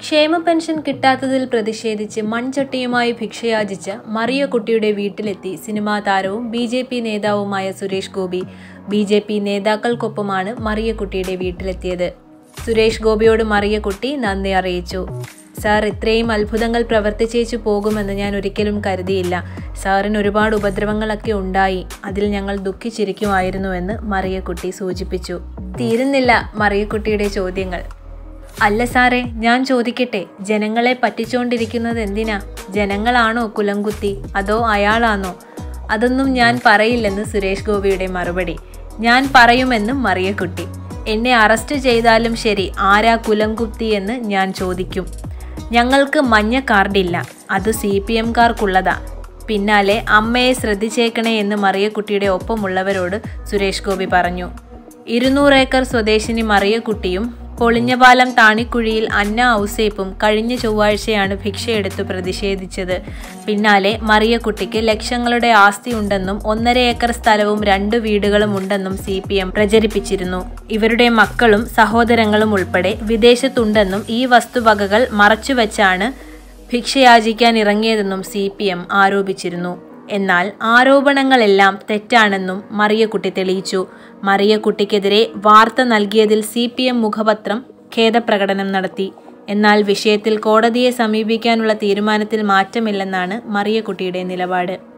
ക്ഷേമ പെൻഷൻ കിട്ടാത്തതിൽ പ്രതിഷേധിച്ച് മൺചട്ടിയുമായി ഭിക്ഷയാചിച്ച മറിയക്കുട്ടിയുടെ വീട്ടിലെത്തി സിനിമാ താരവും ബി ജെ പി നേതാവുമായ Suresh Gopi B J P നേതാക്കൾക്കൊപ്പമാണ് മറിയക്കുട്ടിയുടെ വീട്ടിലെത്തിയത് സുരേഷ് ഗോപിയോട് മറിയക്കുട്ടി നന്ദി അറിയിച്ചു സാർ ഇത്രയും അത്ഭുതങ്ങൾ പ്രവർത്തിച്ചേച്ചു പോകുമെന്ന് ഞാൻ ഒരിക്കലും കരുതിയില്ല സാറിന് ഒരുപാട് ഉപദ്രവങ്ങളൊക്കെ ഉണ്ടായി അതിൽ ഞങ്ങൾ ദുഃഖിച്ചിരിക്കുമായിരുന്നുവെന്ന് മറിയക്കുട്ടി സൂചിപ്പിച്ചു തീരുന്നില്ല മറിയക്കുട്ടിയുടെ ചോദ്യങ്ങൾ അല്ല സാറേ ഞാൻ ചോദിക്കട്ടെ ജനങ്ങളെ പറ്റിച്ചുകൊണ്ടിരിക്കുന്നത് എന്തിനാ ജനങ്ങളാണോ കുലംകുത്തി അതോ അയാളാണോ അതൊന്നും ഞാൻ പറയില്ലെന്ന് സുരേഷ് ഗോപിയുടെ മറുപടി ഞാൻ പറയുമെന്നും മറിയക്കുട്ടി എന്നെ അറസ്റ്റ് ചെയ്താലും ശരി ആരാ കുലംകുത്തി എന്ന് ഞാൻ ചോദിക്കും ഞങ്ങൾക്ക് മഞ്ഞ കാർഡില്ല അത് സി പി എംകാർക്കുള്ളതാ പിന്നാലെ അമ്മയെ ശ്രദ്ധിച്ചേക്കണേ എന്ന് മറിയക്കുട്ടിയുടെ ഒപ്പമുള്ളവരോട് സുരേഷ് ഗോപി പറഞ്ഞു ഇരുന്നൂറ് ഏക്കർ സ്വദേശിനി മറിയക്കുട്ടിയും പൊളിഞ്ഞപാലം താണിക്കുഴിയിൽ അന്ന ഔസേപ്പും കഴിഞ്ഞ ചൊവ്വാഴ്ചയാണ് ഭിക്ഷയെടുത്ത് പ്രതിഷേധിച്ചത് പിന്നാലെ മറിയക്കുട്ടിക്ക് ലക്ഷങ്ങളുടെ ആസ്തി ഉണ്ടെന്നും ഒന്നര ഏക്കർ സ്ഥലവും രണ്ട് വീടുകളും ഉണ്ടെന്നും സി പി എം പ്രചരിപ്പിച്ചിരുന്നു ഇവരുടെ മക്കളും സഹോദരങ്ങളും ഉൾപ്പെടെ വിദേശത്തുണ്ടെന്നും ഈ വസ്തുവകകൾ മറച്ചുവെച്ചാണ് ഭിക്ഷയാചിക്കാൻ ഇറങ്ങിയതെന്നും സി പി എം ആരോപിച്ചിരുന്നു എന്നാൽ ആരോപണങ്ങളെല്ലാം തെറ്റാണെന്നും മറിയക്കുട്ടി തെളിയിച്ചു മറിയക്കുട്ടിക്കെതിരെ വാർത്ത നൽകിയതിൽ സി പി എം മുഖപത്രം ഖേദപ്രകടനം നടത്തി എന്നാൽ വിഷയത്തിൽ കോടതിയെ സമീപിക്കാനുള്ള തീരുമാനത്തിൽ മാറ്റമില്ലെന്നാണ് മറിയക്കുട്ടിയുടെ നിലപാട്